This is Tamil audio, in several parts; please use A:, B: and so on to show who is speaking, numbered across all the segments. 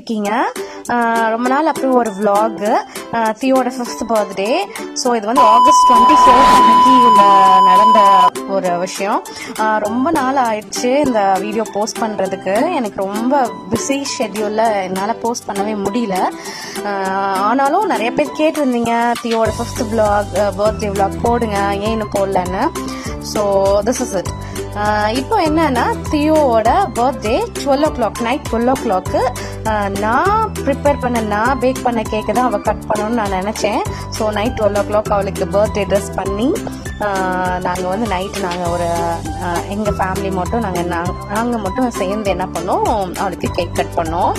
A: இருக்கீங்க ஆஹ் ரொம்ப நாள் அப்புறம் ஒரு vlog தியோட ஃபிஃப்த் பர்த்டே ஸோ இது வந்து ஆகஸ்ட் டுவெண்ட்டி ஃபோர்த் அன்னைக்கு உள்ள நடந்த ஒரு விஷயம் ஆஹ் ரொம்ப நாள் ஆயிடுச்சு இந்த வீடியோ போஸ்ட் பண்ணுறதுக்கு எனக்கு ரொம்ப பிஸி ஷெட்யூலில் என்னால் போஸ்ட் பண்ணவே முடியல ஆஹ் ஆனாலும் நிறைய பேர் கேட்டிருந்தீங்க தியோட ஃபிஃப்த் vlog பர்த்டே vlog போடுங்க ஏன் இன்னும் போடலன்னு ஸோ திஸ் இஸ் இட் இப்போ என்னன்னா தியோவோட birthday twelve o'clock night twelve o'clock நான் ப்ரிப்பேர் பண்ண நான் பேக் பண்ண கேக்கு தான் அவள் கட் பண்ணணும்னு நான் நினச்சேன் so night twelve o'clock அவளுக்கு பர்த்டே ட்ரெஸ் பண்ணி நாங்கள் வந்து நைட்டு நாங்கள் ஒரு எங்கள் ஃபேமிலி மட்டும் நாங்கள் நாங்கள் மட்டும் சேர்ந்து என்ன பண்ணோம் அவளுக்கு கேக் கட் பண்ணோம்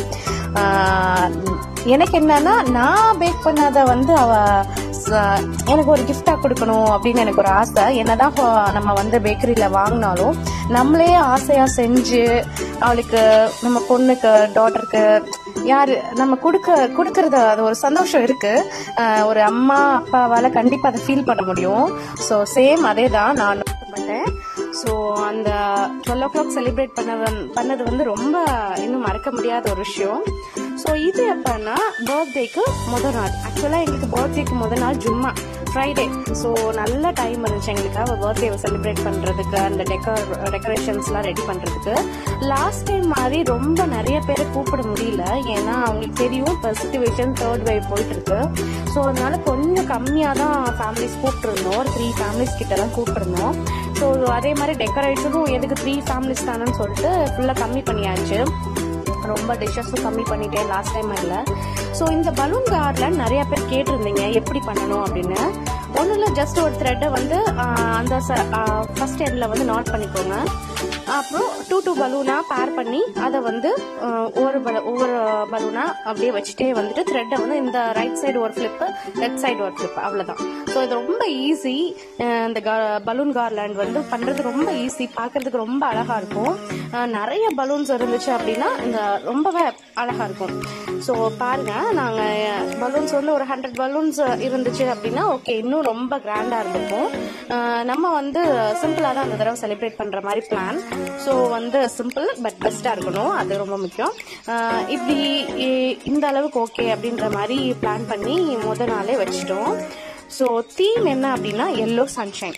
A: ஆஹ் எனக்கு என்னன்னா நான் பேக் பண்ணதை வந்து அவ ச- எனக்கு ஒரு gift-ஆ கொடுக்கணும் அப்படின்னு எனக்கு ஒரு ஆசை என்னதான் ஹோ- நம்ம வந்து பேக்கரியில வாங்கினாலும் நம்மளே ஆசையா செஞ்சு அவளுக்கு நம்ம பொண்ணுக்கு டாட்டருக்கு யாரு நம்ம கொடுக்க கொடுக்கறது அது ஒரு சந்தோஷம் இருக்கு ஆஹ் ஒரு அம்மா அப்பாவால கண்டிப்பா அதை ஃபீல் பண்ண முடியும் ஸோ சேம் அதே தான் நான் பண்ணேன் ஸோ அந்த டுவெல் ஓ கிளாக் செலிப்ரேட் பண்ண வந்- பண்ணது வந்து ரொம்ப இன்னும் மறக்க முடியாத ஒரு விஷயம் ஸோ இது எப்பன்னா பர்த்டேக்கு முத நாள் ஆக்சுவலாக எங்களுக்கு பர்த்டேக்கு முத நாள் ஜும்மா ஃப்ரைடே ஸோ நல்ல டைம் இருந்துச்சு எங்களுக்கு அவள் பர்த்டேவை செலிப்ரேட் பண்ணுறதுக்கு அந்த டெக்கர் டெக்கரேஷன்ஸ்லாம் ரெடி பண்ணுறதுக்கு லாஸ்ட் டைம் மாதிரி ரொம்ப நிறைய பேரை கூப்பிட முடியல ஏன்னா அவங்களுக்கு தெரியும் இப்போ சுச்சுவேஷன் தேர்ட் வேவ் போயிட்டு இருக்கு ஸோ அதனால கொஞ்சம் கம்மியாக தான் ஃபேமிலிஸ் கூப்பிட்டுருந்தோம் ஒரு த்ரீ ஃபேமிலிஸ் கிட்ட தான் கூப்பிட்டுருந்தோம் ஸோ அதே மாதிரி டெக்கரேஷனும் எதுக்கு த்ரீ ஃபேமிலிஸ் தானேன்னு சொல்லிட்டு ஃபுல்லாக கம்மி பண்ணியாச்சு ரொம்ப டிஷ்ஷஸும் கம்மி பண்ணிட்டேன் லாஸ்ட் டைம் இல்லை ஸோ இந்த பலூன் கார்டில் நிறைய பேர் கேட்டிருந்தீங்க எப்படி பண்ணணும் அப்படின்னு ஒன்றும் இல்லை ஜஸ்ட் ஒரு த்ரெட்டை வந்து ஆஹ், அந்த ஃபர்ஸ்ட் எண்டில் வந்து நாட் பண்ணிக்கோங்க அப்புறம் டூ டூ பலூனாக பேர் பண்ணி அதை வந்து ஆஹ், ஒவ்வொரு பல ஒவ்வொரு பலூனாக அப்படியே வச்சுட்டே வந்துட்டு த்ரெட்டை வந்து இந்த ரைட் சைடு ஒரு ஃப்ளிப்பு லெஃப்ட் சைடு ஒரு ஃப்ளிப் அவ்வளோதான் ஸோ இது ரொம்ப ஈஸி இந்த பலூன் கார்லேண்ட் வந்து பண்ணுறது ரொம்ப ஈஸி பார்க்கறதுக்கு ரொம்ப அழகாக இருக்கும் ஆஹ், நிறைய பலூன்ஸ் இருந்துச்சு அப்படின்னா இந்த ரொம்பவே அழகாக இருக்கும் ஸோ பாருங்க நாங்கள் பலூன்ஸ் வந்து ஒரு ஹண்ட்ரட் பலூன்ஸ் இருந்துச்சு அப்படின்னா ஓகே இன்னும் ரொம்ப கிராண்டாக இருந்திருக்கும் ஆஹ், நம்ம வந்து சிம்பிளாக தான் அந்த தடவை செலிப்ரேட் பண்ணுற மாதிரி பிளான் ஸோ வந்து சிம்பிள் பட் பெஸ்ட்டாக இருக்கணும் அது ரொம்ப முக்கியம் ஆஹ், இப்படி இ- இந்த அளவுக்கு ஓகே அப்படின்ற மாதிரி பிளான் பண்ணி முத நாளே வச்சிட்டோம் ஸோ தீம் என்ன அப்படின்னா எல்லோ சன்ஷைன்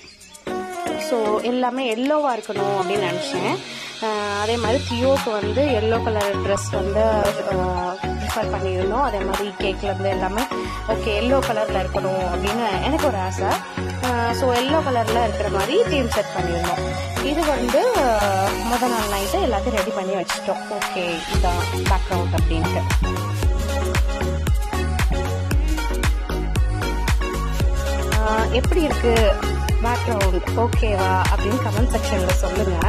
A: ஸோ எல்லாமே எல்லோவாக இருக்கணும் அப்படின்னு நினச்சேன் அதே மாதிரி தியோக்கு வந்து எல்லோ கலர் ட்ரெஸ் வந்து ப்ரிஃபர் பண்ணியிருந்தோம் அதே மாதிரி கேக்ல இருந்து எல்லாமே ஓகே எல்லோ கலரில் இருக்கணும் அப்படின்னு எனக்கு ஒரு ஆசை ஸோ எல்லோ கலரில் இருக்கிற மாதிரி தீம் செட் பண்ணியிருந்தோம் இது வந்து ஆஹ், முத நாள் நைட்டு எல்லாத்தையும் ரெடி பண்ணி வச்சுட்டோம் ஓகே இதான் பேக்ரவுண்ட் அப்படின்ட்டு ஆஹ் எப்படி இருக்கு பேக்ரவுண்ட் ஓகேவா அப்படின்னு கமெண்ட் செக்ஷன்ல சொல்லுங்க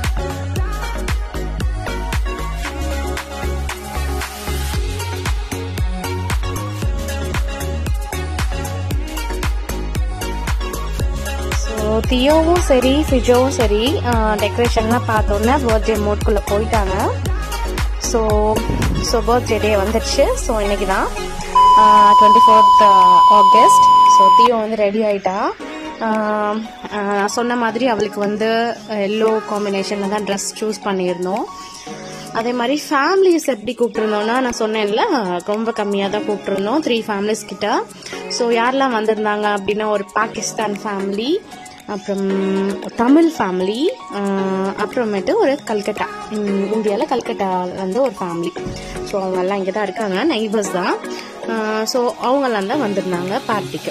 A: ஸோ தியோவும் சரி ஃபிஜோவும் சரி டெக்கரேஷன்லாம் பார்த்தோன்னே பர்த்டே மோட்குள்ளே போயிட்டாங்க ஸோ ஸோ பர்த்டே டே வந்துடுச்சு ஸோ இன்னைக்கு தான் twenty fourth August so Theo வந்து ரெடி ஆயிட்டா ஆஹ் ஆஹ் சொன்ன மாதிரி அவளுக்கு வந்து எல்லோ காம்பினேஷனில் தான் ட்ரெஸ் சூஸ் பண்ணியிருந்தோம் அதே மாதிரி ஃபேமிலிஸ் எப்படி கூப்பிட்டுருந்தோம்னா நான் சொன்னேன்ல ரொம்ப கம்மியாக தான் கூப்பிட்டுருந்தோம் த்ரீ ஃபேமிலிஸ் கிட்ட ஸோ யாரெல்லாம் வந்திருந்தாங்க அப்படின்னா ஒரு பாகிஸ்தான் ஃபேமிலி அப்புறம் தமிழ் ஃபேமிலி அப்புறமேட்டு ஒரு கல்கட்டா இந்தியாவில் கல்கட்டா வந்து ஒரு ஃபேமிலி ஸோ அவங்கெல்லாம் இங்கே தான் இருக்காங்க நைபர்ஸ் தான் ஸோ அவங்கெல்லாம் தான் வந்திருந்தாங்க பார்ட்டிக்கு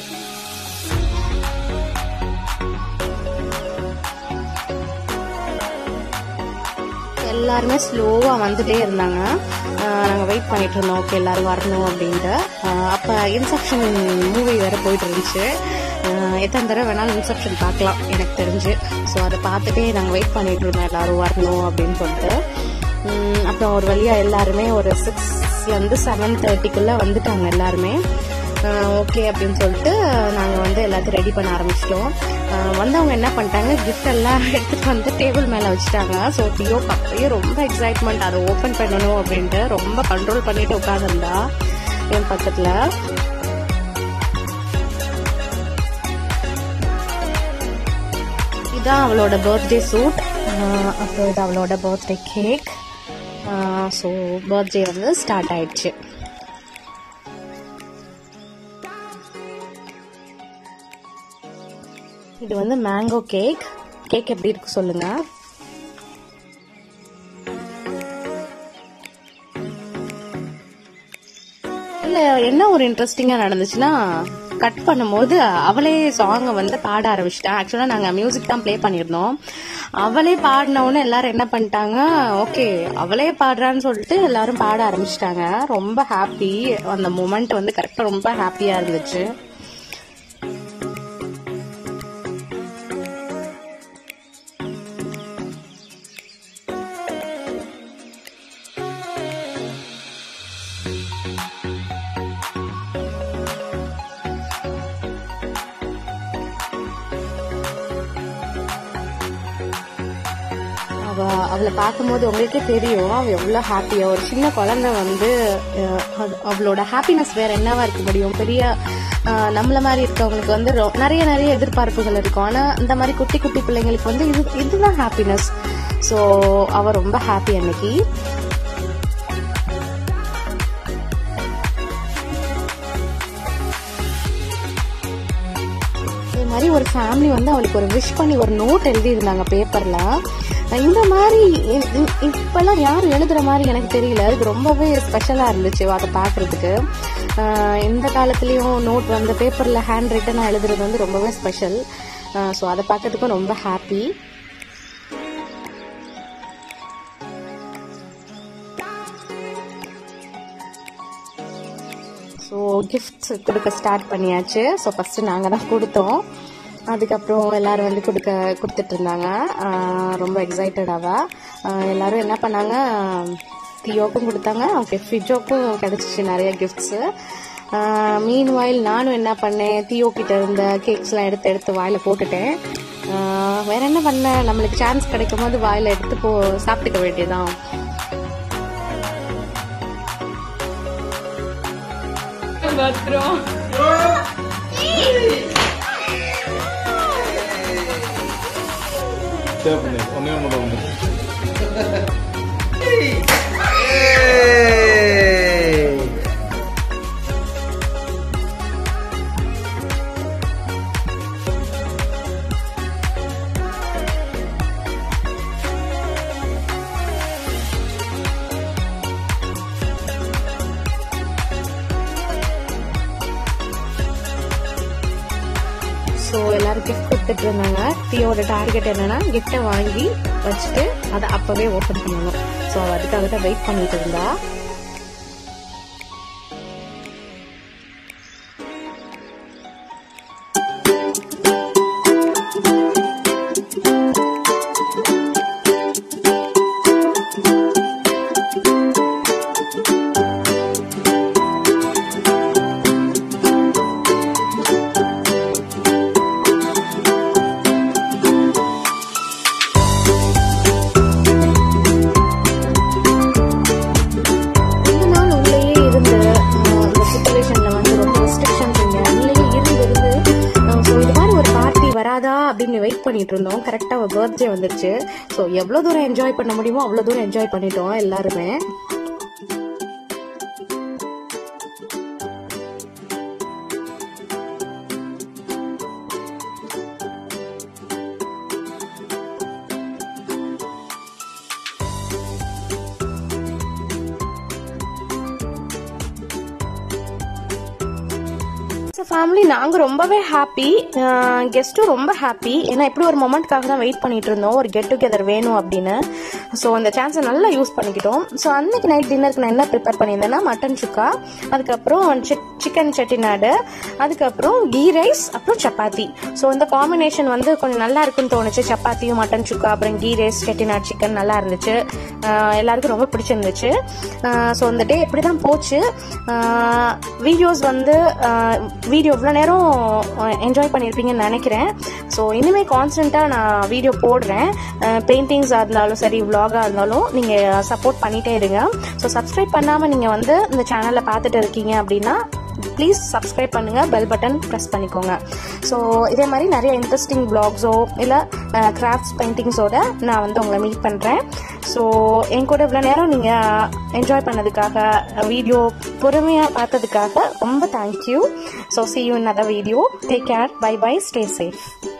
A: எல்லாருமே ஸ்லோவாக வந்துட்டே இருந்தாங்க நாங்கள் வெயிட் பண்ணிட்டு இருந்தோம் ஓகே எல்லாரும் வரணும் அப்படின்ட்டு ஆஹ் அப்போ இன்செப்ஷன் மூவி வேற போயிட்டு இருந்துச்சு ஆஹ் எத்தனை தடவை வேணாலும் இன்செப்ஷன் பார்க்கலாம் எனக்கு தெரிஞ்சு ஸோ அதை பார்த்துட்டே நாங்கள் வெயிட் பண்ணிட்டு இருந்தோம் எல்லாரும் வரணும் அப்படின்னு சொல்லிட்டு உம் அப்புறம் ஒரு வழியாக எல்லாருமே ஒரு சிக்ஸ்லேருந்து செவன் தேர்ட்டிக்குள்ளே வந்துட்டாங்க எல்லாருமே ஓகே அப்படின்னு சொல்லிட்டு நாங்கள் வந்து எல்லாத்தையும் ரெடி பண்ண ஆரம்பிச்சிட்டோம் வந்தவங்க என்ன பண்ணிட்டாங்க கிஃப்ட் எல்லாம் எடுத்துட்டு வந்து டேபிள் மேலே வச்சுட்டாங்க ஸோ தியோ பப்பையும் ரொம்ப எக்ஸைட்மெண்ட் அதை ஓப்பன் பண்ணணும் அப்படின்ட்டு ரொம்ப கண்ட்ரோல் பண்ணிட்டு உட்காந்துருந்தா என் பக்கத்தில் இதான் அவளோட பர்த்டே சூட் அப்புறம் இது அவளோட பர்த்டே கேக் ஸோ பர்த்டே வந்து ஸ்டார்ட் ஆயிடுச்சு இது வந்து மேங்கோ கேக் கேக் எப்படி இருக்கு சொல்லுங்க இல்ல என்ன ஒரு இன்ட்ரெஸ்டிங்கா நடந்துச்சுன்னா கட் பண்ணும்போது அவளே சாங்கை வந்து பாட ஆரம்பிச்சிட்டா ஆக்சுவலா நாங்க மியூசிக் தான் ப்ளே பண்ணியிருந்தோம் அவளே பாடின உடனே எல்லாரும் என்ன பண்ணிட்டாங்க ஓகே அவளே பாடுறான்னு சொல்லிட்டு எல்லாரும் பாட ஆரம்பிச்சிட்டாங்க ரொம்ப ஹாப்பி அந்த மூமெண்ட் வந்து கரெக்டா ரொம்ப ஹாப்பியா இருந்துச்சு அவ அவளை பார்க்கும்போது உங்களுக்கே தெரியும் அவ எவ்வளவு ஹாப்பியா ஒரு சின்ன குழந்தை வந்து அஹ், அது- அவளோட ஹாப்பினஸ் வேற என்னவா இருக்க முடியும் பெரிய அஹ், நம்மள மாதிரி இருக்கவங்களுக்கு வந்து ரொ- நிறைய நிறைய எதிர்பார்ப்புகள் இருக்கும் ஆனா இந்த மாதிரி குட்டி குட்டி பிள்ளைங்களுக்கு வந்து இது இதுதான் ஹாப்பினஸ் ஸோ அவ ரொம்ப ஹாப்பி அன்னைக்கு இதே மாதிரி ஒரு ஃபேமிலி வந்து அவளுக்கு ஒரு விஷ் பண்ணி ஒரு நோட் எழுதி இருந்தாங்க பேப்பர்ல இந்த மாதிரி இ- இ- இப்பெல்லாம் யாரும் எழுதுற மாதிரி எனக்கு தெரியல அது ரொம்பவே ஸ்பெஷலா இருந்துச்சு அதை பாக்குறதுக்கு ஆஹ் இந்த காலத்துலயும் நோட் வந்து பேப்பர்ல ஹேண்ட் ரிட்டனா எழுதுறது வந்து ரொம்பவே ஸ்பெஷல் ஸோ அதை பார்க்கறதுக்கும் ரொம்ப ஹாப்பி ஸோ கிஃப்ட்ஸ் கொடுக்க ஸ்டார்ட் பண்ணியாச்சு ஸோ ஃபஸ்ட்டு நாங்கள் தான் கொடுத்தோம் அதுக்கப்புறம் எல்லாரும் வந்து கொடுக்க கொடுத்துட்டு இருந்தாங்க ஆஹ் ரொம்ப எக்ஸைட்டடாக எல்லாரும் என்ன பண்ணாங்க தியோக்கும் கொடுத்தாங்க ஓகே ஃபிஜோக்கும் கிடச்சிச்சு நிறைய கிஃப்ட்ஸு மீன் வாயில் நானும் என்ன பண்ணேன் தியோ கிட்ட இருந்த கேக்ஸ்லாம் எடுத்து எடுத்து வாயில் போட்டுட்டேன் ஆஹ் வேற என்ன பண்ணேன் நம்மளுக்கு சான்ஸ் கிடைக்கும் போது வாயில் எடுத்து போ சாப்பிட்டுக்க வேண்டியதான்
B: பத்திரம்
C: சேவ் பண்ணு ஒன்னே ஒன்று ஒன்று
A: ஸோ எல்லாரும் கிஃப்ட் கொடுத்துட்டு இருந்தாங்க தியோட டார்கெட் என்னன்னா கிஃப்டை வாங்கி வச்சுட்டு அதை அப்பவே ஓப்பன் பண்ணணும் ஸோ அதுக்காக தான் வெயிட் பண்ணிட்டு இருந்தா ரொம்ப நாள் உள்ளேயே இருந்து அஹ், இந்த சுச்சுவேஷன்ல வந்து ரொம்ப ரெஸ்ட்ரிக்ஷன்ஸ் இங்க உள்ளேயே இருந்து இருந்து ஸோ இது மாதிரி ஒரு பார்ட்டி வராதா அப்படின்னு வெயிட் பண்ணிட்டு இருந்தோம் கரெக்டாக ஒரு பர்த்டே வந்துருச்சு ஸோ எவ்வளோ தூரம் என்ஜாய் பண்ண முடியுமோ அவ்வளோ தூரம் என்ஜாய் பண்ணிட்டோம் எல்லாருமே ஃபேமிலி நாங்கள் ரொம்பவே ஹாப்பி கெஸ்ட்டும் ரொம்ப ஹாப்பி ஏன்னா இப்படி ஒரு மொமெண்ட்காக தான் வெயிட் பண்ணிட்டு இருந்தோம் ஒரு கெட் டுகெதர் வேணும் அப்படின்னு ஸோ அந்த சான்ஸை நல்லா யூஸ் பண்ணிக்கிட்டோம் ஸோ அன்னைக்கு நைட் டின்னருக்கு நான் என்ன ப்ரிப்பேர் பண்ணியிருந்தேன்னா மட்டன் சுக்கா அதுக்கப்புறம் சிக்கன் செட்டிநாடு அதுக்கப்புறம் கீ ரைஸ் அப்புறம் சப்பாத்தி ஸோ இந்த காம்பினேஷன் வந்து கொஞ்சம் நல்லா இருக்குன்னு தோணுச்சு சப்பாத்தியும் மட்டன் சுக்கா அப்புறம் கீ ரைஸ் செட்டிநாடு சிக்கன் நல்லா இருந்துச்சு ஆஹ் எல்லாருக்கும் ரொம்ப பிடிச்சிருந்துச்சு ஸோ இந்த டே இப்படி தான் போச்சு வீடியோஸ் வந்து வீடியோ இவ்வளோ நேரம் என்ஜாய் பண்ணியிருப்பீங்கன்னு நினைக்கிறேன் ஸோ இனிமேல் கான்ஸ்டண்ட்டாக நான் வீடியோ போடுறேன் பெயிண்டிங்ஸாக இருந்தாலும் சரி vlog-ஆ இருந்தாலும் நீங்கள் சப்போர்ட் பண்ணிகிட்டே இருங்க ஸோ சப்ஸ்கிரைப் பண்ணாமல் நீங்கள் வந்து இந்த சேனலில் பார்த்துட்டு இருக்கீங்க அப்படின்னா ப்ளீஸ் சப்ஸ்கிரைப் பண்ணுங்க பெல் பட்டன் ப்ரெஸ் பண்ணிக்கோங்க ஸோ இதே மாதிரி நிறைய இன்ட்ரெஸ்டிங் vlogs-ஓ இல்லை கிராஃப்ட்ஸ் பெயிண்டிங்ஸோட நான் வந்து உங்களை மீட் பண்ணுறேன் ஸோ என் கூட இவ்வளோ நேரம் நீங்கள் என்ஜாய் பண்ணதுக்காக வீடியோ பொறுமையாக பார்த்ததுக்காக ரொம்ப thank you so see you in another video take care bye bye stay safe